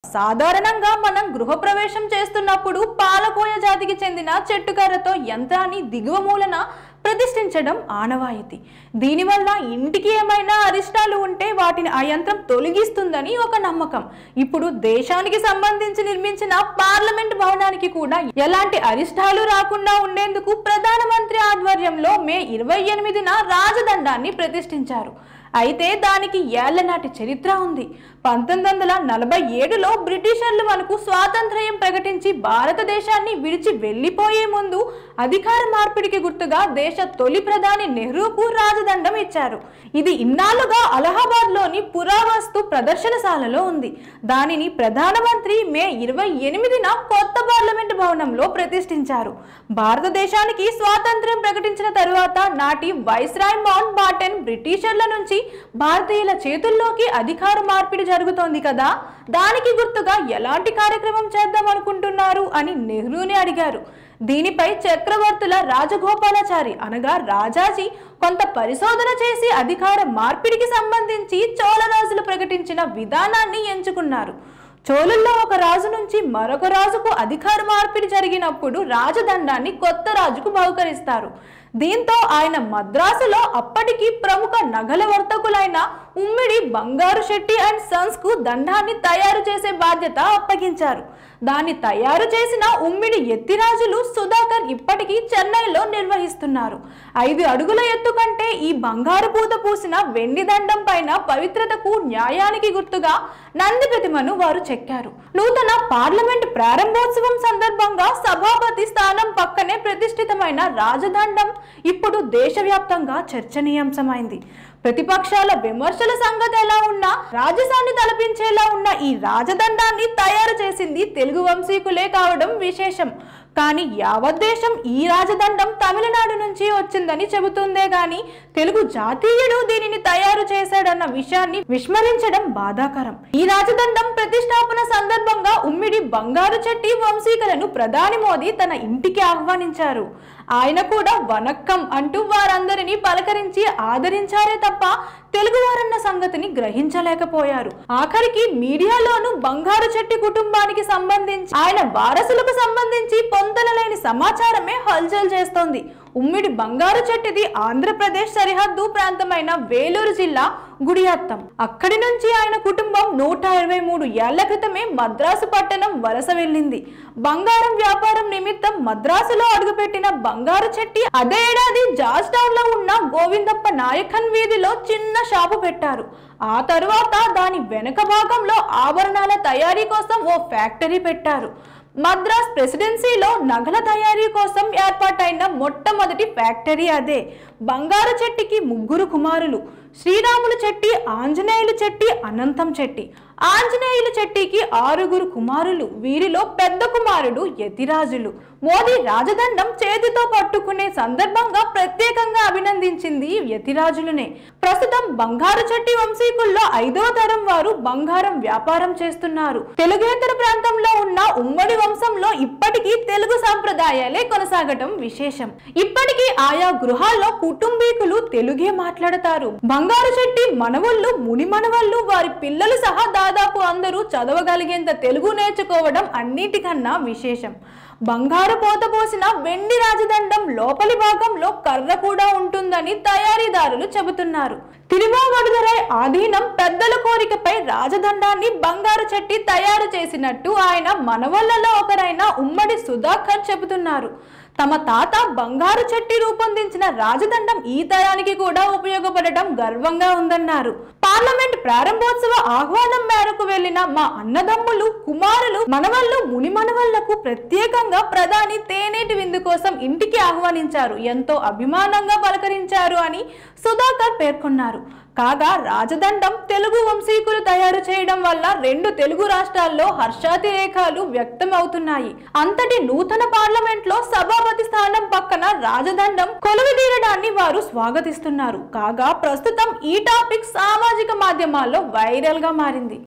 సాధారణంగా మనం గృహప్రవేశం చేస్తున్నప్పుడు పాలకోయ జాతికి చెందిన చెట్టుకర్రతో యంత్రాన్ని దిగువ మూలన ప్రతిష్ఠించడం ఆనవాయితీ దీనివల్ల ఇంటికి ఏమైనా అరిష్టాలు ఉంటే వాటిని ఆ యంత్రం తొలగిస్తుందని ఒక నమ్మకం ఇప్పుడు దేశానికి సంబంధించి నిర్మించిన పార్లమెంట్ భవనానికి కూడా ఎలాంటి అరిష్టాలు రాకుండా ఉండేందుకు ప్రధానమంత్రి ఆధ్వర్యంలో మే ఇరవై ఎనిమిదిన రాజదండాన్ని ప్రతిష్ఠించారు అయితే దానికి ఏళ్లనాటి చరిత్ర ఉంది పంతొమ్మిది వందల నలభై ఏడులో బ్రిటిషర్లు మనకు స్వాతంత్ర్యం ప్రకటించి భారతదేశాన్ని విడిచి వెళ్ళిపోయే ముందు అధికార మార్పిడికి గుర్తుగా దేశ తొలి ప్రధాని నెహ్రూకు రాజదండం ఇచ్చారు ఇది ఇన్నాళ్లుగా అలహాబాద్లోని పురావస్తు ప్రదర్శనశాలలో ఉంది దానిని ప్రధానమంత్రి మే ఇరవై ఎనిమిదిన కొత్త పార్లమెంట్ భవనంలో ప్రతిష్ఠించారు భారతదేశానికి స్వాతంత్ర్యం ప్రకటించిన తరువాత నాటి వైస్రాయ్ మౌంట్ బాటెన్ బ్రిటిషర్ల నుంచి భారతీయుల చేతుల్లోకి అధికార మార్పిడి జరుగుతోంది కదా దానికి గుర్తుగా ఎలాంటి కార్యక్రమం చేద్దాం అనుకుంటున్నారు అని నెహ్రూని అడిగారు దీనిపై చక్రవర్తుల రాజగోపాలాచారి అనగా రాజాజీ కొంత పరిశోధన చేసి అధికార మార్పిడికి సంబంధించి చోళరాజులు ప్రకటించిన విధానాన్ని ఎంచుకున్నారు చోళుల్లో ఒక రాజు నుంచి మరొక రాజుకు అధికార మార్పిడి జరిగినప్పుడు రాజదండాన్ని కొత్త రాజుకు బహుకరిస్తారు దీంతో ఆయన మద్రాసులో అప్పటికి ప్రముఖ నగల వర్తకులైన ఉమ్మిడి బంగారు శెట్టి అండ్ సన్స్ కు దండాన్ని తయారు చేసే బాధ్యత అప్పగించారు దాన్ని తయారు చేసిన ఉమ్మిడి ఎత్తిరాజులు సుధాకర్ ఇప్పటికీ చెన్నైలో నిర్వహిస్తున్నారు ఐదు అడుగుల ఎత్తు కంటే ఈ బంగారు పూత పూసిన వెండి దండం పైన పవిత్రతకు న్యాయానికి గుర్తుగా నంది ప్రతిమను వారు చెక్కారు నూతన పార్లమెంట్ ప్రారంభోత్సవం సందర్భంగా సభాపతి స్థానం పక్కనే ప్రతిష్ఠితమైన రాజదండం ఇప్పుడు దేశవ్యాప్తంగా చర్చనీయాంశమైంది ప్రతిపక్షాల విమర్శల సంగతి ఎలా ఉన్నా రాజసాన్ని తలపించేలా ఉన్న ఈ రాజదండాన్ని తయారు చేసింది తెలుగు వంశీకులే కావడం విశేషం కానీ యావత్ దేశం ఈ రాజదండం తమిళనాడు నుంచి వచ్చిందని చెబుతుందే గాని తెలుగు జాతీయుడు దీనిని తయారు చేశాడన్న విషయాన్ని విస్మరించడం బాధాకరం ఈ రాజదండం ప్రతిష్టాపన సందర్భంగా ఉమ్మిడి బంగారు చెట్టి వంశీకులను ప్రధాని మోదీ తన ఇంటికి ఆహ్వానించారు ఆయన కూడా వనక్కం అంటూ వారందరినీ పలకరించి ఆదరించారే తప్ప తెలుగువారన్న సంగతిని గ్రహించలేకపోయారు ఆఖరికి మీడియాలోనూ బంగారు చెట్టి కుటుంబానికి సంబంధించి ఆయన వారసులకు సంబంధించి పొందనలేని సమాచారమే హల్చల్ చేస్తోంది ఉమ్మిడి బంగారు చెట్టిది ఆంధ్రప్రదేశ్ సరిహద్దు ప్రాంతమైన వేలూరు జిల్లా గుడియత్తం అక్కడి నుంచి ఆయన కుటుంబం నూట ఇరవై మూడు ఏళ్ల క్రితమే మద్రాసు పట్టణం వలస వెళ్ళింది బంగారం వ్యాపారం నిమిత్తం మద్రాసులో అడుగుపెట్టిన బంగారు చెట్టి అదే ఏడాది జార్జ్ టౌన్ లో ఉన్న గోవిందప్ప నాయకన్ వీధిలో చిన్న షాపు పెట్టారు ఆ తరువాత దాని వెనుక భాగంలో ఆభరణాల తయారీ కోసం ఓ ఫ్యాక్టరీ పెట్టారు మద్రాస్ ప్రెసిడెన్సీలో నగల తయారీ కోసం ఏర్పాటైన మొట్టమొదటి ఫ్యాక్టరీ అదే బంగారు చెట్టికి ముగ్గురు కుమారులు శ్రీరాములు చెట్టి ఆంజనేయులు చెట్టి అనంతం చెట్టి ఆంజనేయులు చెట్టికి ఆరుగురు కుమారులు వీరిలో పెద్ద కుమారుడు యతిరాజులు మోదీ రాజదండం చేతితో పట్టుకునే సందర్భంగా ప్రత్యేకంగా అభినందించింది యతిరాజులనే ప్రస్తుతం బంగారు చెట్టి వంశీకుల్లో ఐదవ తరం వారు బంగారం వ్యాపారం చేస్తున్నారు తెలుగేతర ప్రాంతంలో ఉన్న ఉమ్మడి వంశంలో ఇప్పటికీ తెలుగు సాంప్రదాయాలే కొనసాగటం విశేషం ఇప్పటికీ ఆయా గృహాల్లో కుటుంబీకులు తెలుగే మాట్లాడతారు బంగారు చెట్టి మనవళ్ళు ముని మనవళ్ళు వారి పిల్లలు సహా దాదాపు అందరూ చదవగలిగేంత తెలుగు నేర్చుకోవడం అన్నిటికన్నా విశేషం బంగారు పోత పోసిన వెండి రాజదండం లోపలి భాగంలో కర్ర కూడా ఉంటుందని తయారీదారులు చెబుతున్నారు తిరువావడుదరై ఆధీనం పెద్దల కోరికపై రాజదండాన్ని బంగారు చెట్టి తయారు చేసినట్టు ఆయన మనవళ్లలో ఒకరైన ఉమ్మడి సుధాకర్ చెబుతున్నారు తమ తాత బంగారు చెట్టి రూపొందించిన రాజదండం ఈ తరానికి కూడా ఉపయోగపడటం గర్వంగా ఉందన్నారు పార్లమెంట్ ప్రారంభోత్సవ ఆహ్వానం మేరకు వెళ్లిన మా అన్నదమ్ములు కుమారులు మనవళ్ళు ముని మనవళ్లకు ప్రత్యేకంగా ప్రధాని తేనేటి విందు కోసం ఇంటికి ఆహ్వానించారు ఎంతో అభిమానంగా పలకరించారు అని సుధాకర్ పేర్కొన్నారు కాగా రాజదండం తెలుగు వంశీకులు తయారు చేయడం వల్ల రెండు తెలుగు రాష్ట్రాల్లో హర్షాతిరేకాలు వ్యక్తం అవుతున్నాయి అంతటి నూతన పార్లమెంట్ లో సభాపతి స్థానం పక్కన రాజదండం కొలువుదీరడాన్ని వారు స్వాగతిస్తున్నారు కాగా ప్రస్తుతం ఈ టాపిక్ సామాజిక మాధ్యమాల్లో వైరల్ గా మారింది